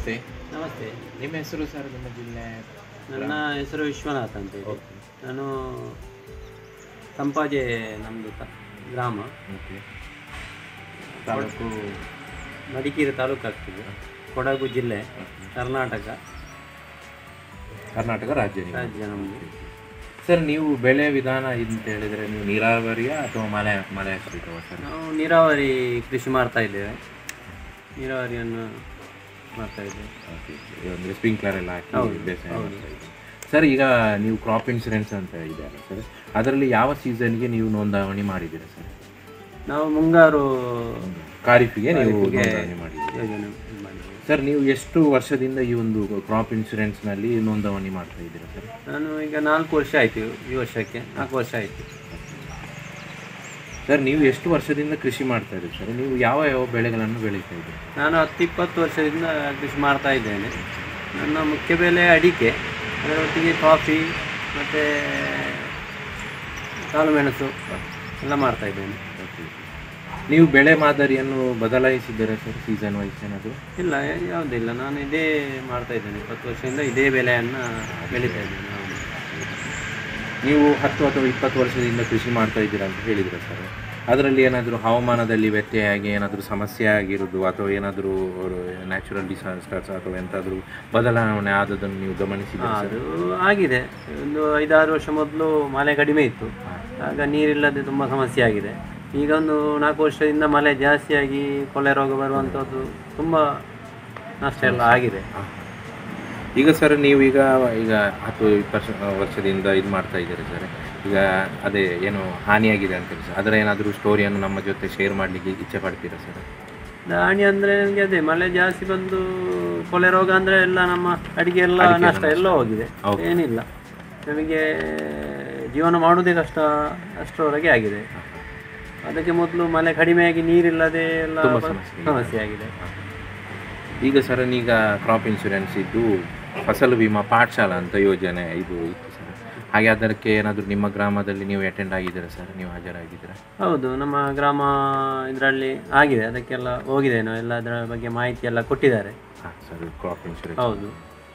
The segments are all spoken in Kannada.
ನಮಸ್ತೆ ನಮಸ್ತೆ ನಿಮ್ಮ ಹೆಸರು ಸರ್ ನಿಮ್ಮ ಜಿಲ್ಲೆ ನನ್ನ ಹೆಸರು ವಿಶ್ವನಾಥ್ ಅಂತ ಹೇಳಿ ಓಕೆ ನಾನು ಸಂಪಾಜೆ ನಮ್ಮದು ತ ಗ್ರಾಮ ಓಕೆ ತಾಲೂಕು ಮಡಿಕೇರಿ ತಾಲೂಕು ಆಗ್ತದೆ ಕೊಡಗು ಜಿಲ್ಲೆ ಕರ್ನಾಟಕ ಕರ್ನಾಟಕ ರಾಜ್ಯ ನೀವು ರಾಜ್ಯ ನಮ್ಮದು ಸರ್ ನೀವು ಬೆಳೆ ವಿಧಾನ ಅಂತ ಹೇಳಿದ್ರೆ ನೀವು ನೀರಾವರಿಯ ಅಥವಾ ಮಳೆ ಮಳೆ ಆಶ್ರಿತವ ಸರ್ ನಾವು ನೀರಾವರಿ ಕೃಷಿ ಮಾಡ್ತಾ ಇದ್ದೇವೆ ನೀರಾವರಿಯನ್ನು ಮಾಡ್ತಾ ಇದ್ದೇವೆ ಓಕೆ ಅಂದರೆ ಸ್ಪ್ರಿಂಕ್ಲರ್ ಎಲ್ಲ ಹಾಕಿ ಹೌದು, ಬೇಸಾಯ ಹೌದು. ಮಾಡ್ತಾ ಇದ್ದೀರಿ. ಸರ್ ಈಗ ನೀವು ಕ್ರಾಪ್ ಇನ್ಸೂರೆನ್ಸ್ ಅಂತ ಇದೆ ಅಲ್ಲ ಸರ್ ಅದರಲ್ಲಿ ಯಾವ ಸೀಸನ್ಗೆ ನೀವು ನೋಂದಣಿ ಮಾಡಿದ್ದೀರಾ ಸರ್ ನಾವು ಮುಂಗಾರು ಖಾರಿಫಿಗೆ ನೀವು ಖಾರಿಫಿಗೆ ನೋಂದಣಿ ಮಾಡಿದ್ದೀರಿ ಯೋಜನೆ ಇದು ಮಾಡಿದ್ದೇವೆ ಸರ್ ನೀವು ಎಷ್ಟು ವರ್ಷದಿಂದ ಈ ಒಂದು ಕ್ರಾಪ್ ಇನ್ಸೂರೆನ್ಸ್ನಲ್ಲಿ ನೋಂದಣಿ ಮಾಡ್ತಾ ಇದ್ದೀರಾ ಸರ್ ನಾನು ಈಗ ನಾಲ್ಕು ವರ್ಷ ಆಯಿತು ಈ ವರ್ಷಕ್ಕೆ ನಾಲ್ಕು ವರ್ಷ ಆಯಿತು ಸರ್ ನೀವು ಎಷ್ಟು ವರ್ಷದಿಂದ ಕೃಷಿ ಮಾಡ್ತಾ ಇದ್ದೀರಿ ಸರ್ ನೀವು ಯಾವ ಯಾವ ಬೆಳೆಗಳನ್ನು ಬೆಳೀತಾ ಇದ್ದೀರಿ ನಾನು ಹತ್ತು ಇಪ್ಪತ್ತು ವರ್ಷದಿಂದ ಕೃಷಿ ಮಾಡ್ತಾ ಇದ್ದೇನೆ ನನ್ನ ಮುಖ್ಯ ಬೆಲೆ ಅಡಿಕೆ ಅದರೊಟ್ಟಿಗೆ ಕಾಫಿ ಮತ್ತು ಕಾಳುಮೆಣಸು ಎಲ್ಲ ಮಾಡ್ತಾ ಇದ್ದೇನೆ ನೀವು ಬೆಳೆ ಮಾದರಿಯನ್ನು ಬದಲಾಯಿಸಿದ್ದೀರಾ ಸರ್ ಸೀಸನ್ ವೈಸ್ ಏನಾದರೂ ಇಲ್ಲ ಯಾವುದಿಲ್ಲ ನಾನು ಇದೇ ಮಾಡ್ತಾ ಇದ್ದೇನೆ ಇಪ್ಪತ್ತು ವರ್ಷದಿಂದ ಇದೇ ಬೆಲೆಯನ್ನು ಬೆಳೀತಾ ಇದ್ದೇನೆ ಹೌದು. ನೀವು ಹತ್ತು ಅಥವಾ ಇಪ್ಪತ್ತು ವರ್ಷದಿಂದ ಕೃಷಿ ಮಾಡ್ತಾ ಇದ್ದೀರಾ ಅಂತ ಹೇಳಿದ್ರೆ ಸರ್ ಅದರಲ್ಲಿ ಏನಾದರೂ ಹವಾಮಾನದಲ್ಲಿ ವ್ಯತ್ಯಯ ಆಗಿ ಏನಾದರೂ ಸಮಸ್ಯೆ ಆಗಿರೋದು ಅಥವಾ ಏನಾದರೂ ನ್ಯಾಚುರಲ್ ಡಿಸಾಸ್ಟರ್ಸ್ ಅಥವಾ ಎಂತಾದರೂ ಬದಲಾವಣೆ ಆದದನ್ನು ನೀವು ಗಮನಿಸಿದ್ದೀರಾ ಸರ್ ಅದು ಆಗಿದೆ ಒಂದು ಐದಾರು ವರ್ಷ ಮೊದಲು ಮಳೆ ಕಡಿಮೆ ಇತ್ತು ಆಗ ನೀರಿಲ್ಲದೆ ತುಂಬ ಸಮಸ್ಯೆ ಆಗಿದೆ ಈಗ ಒಂದು ನಾಲ್ಕು ವರ್ಷದಿಂದ ಮಳೆ ಜಾಸ್ತಿಯಾಗಿ ಕೊಳೆ ರೋಗ ಬರುವಂಥದ್ದು ತುಂಬ ನಷ್ಟ ಎಲ್ಲ ಆಗಿದೆ ಈಗ ಸರ್ ನೀವು ಈಗ ಈಗ ಹತ್ತು ಇಪ್ಪತ್ತು ವರ್ಷದಿಂದ ಇದು ಮಾಡ್ತಾ ಇದ್ದೀರಿ ಸರ್ ಈಗ ಅದೇ ಏನು ಹಾನಿಯಾಗಿದೆ ಅಂತ ಹೇಳಿ ಸರ್ ಅದರ ಏನಾದರೂ ಸ್ಟೋರಿಯನ್ನು ನಮ್ಮ ಜೊತೆ ಶೇರ್ ಮಾಡಲಿಕ್ಕೆ ಇಚ್ಛೆ ಪಡ್ತೀರಾ ಸರ್ ದಾಣಿ ಅಂದರೆ ನನಗೆ ಅದೇ ಮಳೆ ಜಾಸ್ತಿ ಬಂದು ಕೊಳೆ ರೋಗ ಅಂದರೆ ಎಲ್ಲ ನಮ್ಮ ಅಡಿಗೆ ಎಲ್ಲ ನಷ್ಟ ಎಲ್ಲ ಹೋಗಿದೆ ಹೌದು. ಏನಿಲ್ಲ ನಮಗೆ ಜೀವನ ಮಾಡುವುದೇ ಕಷ್ಟ ಅಷ್ಟರವರೆಗೆ ಆಗಿದೆ ಅದಕ್ಕೆ ಮೊದಲು ಮಳೆ ಕಡಿಮೆಯಾಗಿ ನೀರಿಲ್ಲದೆ ಎಲ್ಲ ತುಂಬ ಬ- ಸಮಸ್ಯೆ ಸಮಸ್ಯೆ ಆಗಿದೆ ಈಗ ಸರ್ ಈಗ ಕ್ರಾಪ್ ಇನ್ಶೂರೆನ್ಸ್ ಇದ್ದು ಫಸಲು ವಿಮಾ ಪಾಠಶಾಲಾ ಅಂತ ಯೋಜನೆ ಇದು ಇತ್ತು ಸರ್ ಹಾಗೆ ಅದಕ್ಕೆ ಏನಾದರೂ ನಿಮ್ಮ ಗ್ರಾಮದಲ್ಲಿ ನೀವು ಅಟೆಂಡ್ ಆಗಿದ್ದೀರಾ ಸರ್ ನೀವು ಹಾಜರಾಗಿದ್ದೀರಾ ಹೌದು ನಮ್ಮ ಗ್ರಾಮ ಇದರಲ್ಲಿ ಆಗಿದೆ ಅದಕ್ಕೆಲ್ಲ ಹೋಗಿದ್ದೇನೆ ಎಲ್ಲ ಅದರ ಬಗ್ಗೆ ಮಾಹಿತಿ ಎಲ್ಲ ಕೊಟ್ಟಿದ್ದಾರೆ ಹಾಂ ಸರ್ ಕ್ರಾಪ್ ಇನ್ಶೂರೆನ್ಸ್ ಹೌದು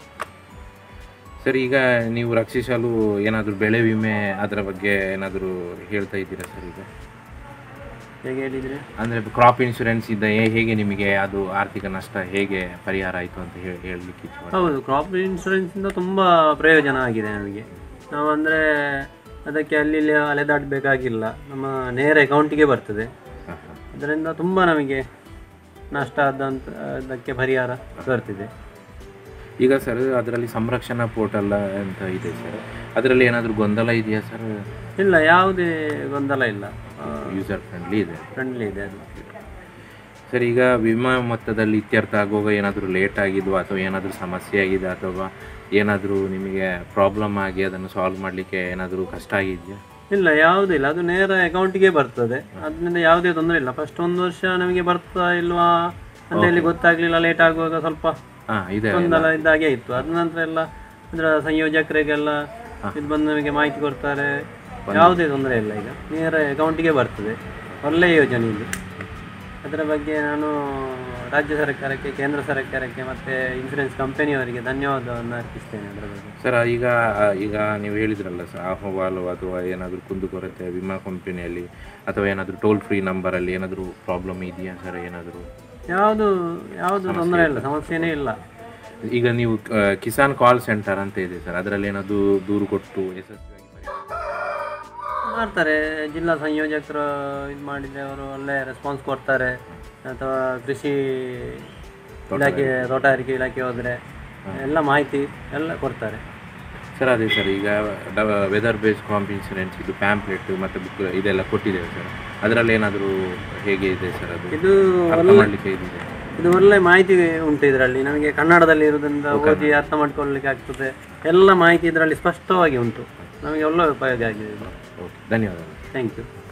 ಸರ್ ಈಗ ನೀವು ರಕ್ಷಿಸಲು ಏನಾದರೂ ಬೆಳೆ ವಿಮೆ ಅದರ ಬಗ್ಗೆ ಏನಾದರೂ ಹೇಳ್ತಾ ಇದ್ದೀರಾ ಸರ್ ಈಗ ಹೇಗೆ ಹೇಳಿದರೆ ಅಂದರೆ ಕ್ರಾಪ್ ಇನ್ಶೂರೆನ್ಸ್ ಇದ್ದ ಹೇ- ಹೇಗೆ ನಿಮಗೆ ಅದು ಆರ್ಥಿಕ ನಷ್ಟ ಹೇಗೆ ಪರಿಹಾರ ಆಯಿತು ಅಂತ ಹೇಳಿ ಹೇಳಲಿಕ್ಕೆ ಇಚ್ಛೆ ಪಡ್ತೀನಿ. ಹೌದು ಕ್ರಾಪ್ ಇನ್ಶೂರೆನ್ಸಿಂದ ತುಂಬ ಪ್ರಯೋಜನ ಆಗಿದೆ ನಮಗೆ ನಾವು ಅಂದರೆ ಅದಕ್ಕೆ ಅಲ್ಲಿ ಇಲ್ಲಿ ಅಲೆದಾಡಬೇಕಾಗಿಲ್ಲ ನಮ್ಮ ನೇರ ಅಕೌಂಟಿಗೆ ಬರ್ತದೆ ಹಾಂ ಹಾಂ ಅದರಿಂದ ತುಂಬ ನಮಗೆ ನಷ್ಟ ಆದಂತ ಅದಕ್ಕೆ ಪರಿಹಾರ ಬರ್ತಿದೆ ಈಗ ಸರ್ ಅದರಲ್ಲಿ ಸಂರಕ್ಷಣಾ ಪೋರ್ಟಲ್ ಅಂತ ಇದೆ ಸರ್ ಅದರಲ್ಲಿ ಏನಾದರೂ ಗೊಂದಲ ಇದೆಯಾ ಸರ್ ಇಲ್ಲ ಯಾವುದೇ ಗೊಂದಲ ಇಲ್ಲ ಯೂಸರ್ ಫ್ರೆಂಡ್ಲಿ ಇದೆ ಫ್ರೆಂಡ್ಲಿ ಇದೆ ಅದು ಸರ್ ಈಗ ವಿಮಾ ಮೊತ್ತದಲ್ಲಿ ಇತ್ಯರ್ಥ ಆಗುವಾಗ ಏನಾದರೂ ಲೇಟ್ ಆಗಿದ್ವಾ ಅಥವಾ ಏನಾದರೂ ಸಮಸ್ಯೆ ಆಗಿದೆ ಅಥವಾ ಏನಾದರೂ ನಿಮಗೆ ಪ್ರಾಬ್ಲಮ್ ಆಗಿ ಅದನ್ನು ಸಾಲ್ವ್ ಮಾಡಲಿಕ್ಕೆ ಏನಾದರೂ ಕಷ್ಟ ಆಗಿದೆಯಾ ಇಲ್ಲ ಯಾವುದೂ ಇಲ್ಲ ಅದು ನೇರ ಅಕೌಂಟಿಗೆ ಬರ್ತದೆ ಅದರಿಂದ ಯಾವುದೇ ತೊಂದರೆ ಇಲ್ಲ ಫಸ್ಟ್ ಒಂದು ವರ್ಷ ನಮಗೆ ಬರ್ತಾ ಇಲ್ವಾ ಅಂತ ಹೇಳಿ ಗೊತ್ತಾಗ್ಲಿಲ್ಲ ಲೇಟ್ ಆಗುವಾಗ ಸ್ವಲ್ಪ ಹಾಂ ಇದೆ ಗೊಂದಲ ಇದ್ದಾಗೆ ಇತ್ತು ಅದ ನಂತರ ಎಲ್ಲ ಅದರ ಸಂಯೋಜಕರಿಗೆಲ್ಲ ಇದು ಬಂದು ನಮಗೆ ಮಾಹಿತಿ ಕೊಡ್ತಾರೆ ಯಾವುದೇ ತೊಂದರೆ ಇಲ್ಲ ಈಗ ನೇರ ಅಕೌಂಟಿಗೆ ಬರ್ತದೆ ಒಳ್ಳೆಯ ಯೋಜನೆ ಇದು ಅದರ ಬಗ್ಗೆ ನಾನು ರಾಜ್ಯ ಸರ್ಕಾರಕ್ಕೆ ಕೇಂದ್ರ ಸರ್ಕಾರಕ್ಕೆ ಮತ್ತು ಇನ್ಸೂರೆನ್ಸ್ ಕಂಪನಿಯವರಿಗೆ ಧನ್ಯವಾದವನ್ನು ಅರ್ಪಿಸ್ತೇನೆ ಅದರ ಬಗ್ಗೆ ಸರ್ ಈಗ ಈಗ ನೀವು ಹೇಳಿದ್ರಲ್ಲ ಸರ್ ಅಹವಾಲು ಅಥವಾ ಏನಾದರೂ ಕುಂದುಕೊರತೆ ವಿಮಾ ಕಂಪನಿಯಲ್ಲಿ ಅಥವಾ ಏನಾದರೂ ಟೋಲ್ ಫ್ರೀ ನಂಬರಲ್ಲಿ ಏನಾದರೂ ಪ್ರಾಬ್ಲಮ್ ಇದೆಯಾ ಸರ್ ಏನಾದರೂ ಯಾವುದು ಯಾವುದು ತೊಂದರೆ ಇಲ್ಲ ಸಮಸ್ಯೆನೇ ಇಲ್ಲ ಈಗ ನೀವು ಆ, ಕಿಸಾನ್ ಕಾಲ್ ಸೆಂಟರ್ ಅಂತ ಇದೆ ಸರ್ ಅದರಲ್ಲಿ ಏನಾದರೂ ದೂರು ಕೊಟ್ಟು ಯಶಸ್ವಿಯಾಗಿ ಪರಿಹಾರ ಮಾಡ್ತಾರೆ ಜಿಲ್ಲಾ ಸಂಯೋಜಕರು ಇದು ಮಾಡಿದರೆ ಅವರು ಒಳ್ಳೆ ರೆಸ್ಪಾನ್ಸ್ ಕೊಡ್ತಾರೆ ಅಥವಾ ಕೃಷಿ ಇಲಾಖೆ ತೋಟಗಾರಿಕೆ ಇಲಾಖೆ ಹೋದರೆ ಎಲ್ಲ ಮಾಹಿತಿ ಎಲ್ಲ ಕೊಡ್ತಾರೆ ಸರ್ ಅದೇ ಸರ್ ಈಗ ವೆದರ್ ಬೇಸ್ಡ್ ಕ್ರಾಪ್ ಇನ್ಸೂರೆನ್ಸ್ ಇದು ಪ್ಯಾಂಪ್ಲೆಟ್ ಮತ್ತು ಬುಕ್ ಇದೆಲ್ಲ ಕೊಟ್ಟಿದ್ದೇವೆ ಸರ್ ಅದರಲ್ಲಿ ಏನಾದರೂ ಹೇಗೆ ಇದೆ ಸರ್ ಅದು ಇದು ಅರ್ಥ ಮಾಡಲಿಕ್ಕೆ ಇದಿದೆ ಇದು ಒಳ್ಳೆ ಮಾಹಿತಿ ಉಂಟು ಇದರಲ್ಲಿ ನಮಗೆ ಕನ್ನಡದಲ್ಲಿ ಇರೋದ್ರಿಂದ ಓದಿ ಅರ್ಥ ಮಾಡ್ಕೊಳ್ಳಿಕ್ಕೆ ಆಗ್ತದೆ ಎಲ್ಲ ಮಾಹಿತಿ ಇದರಲ್ಲಿ ಸ್ಪಷ್ಟವಾಗಿ ಉಂಟು ನಮಗೆ ಒಳ್ಳೆ ಉಪಯೋಗ ಆಗಿದೆ ಇದು ಓಕೆ ಧನ್ಯವಾದಗಳು ಥ್ಯಾಂಕ್ ಯು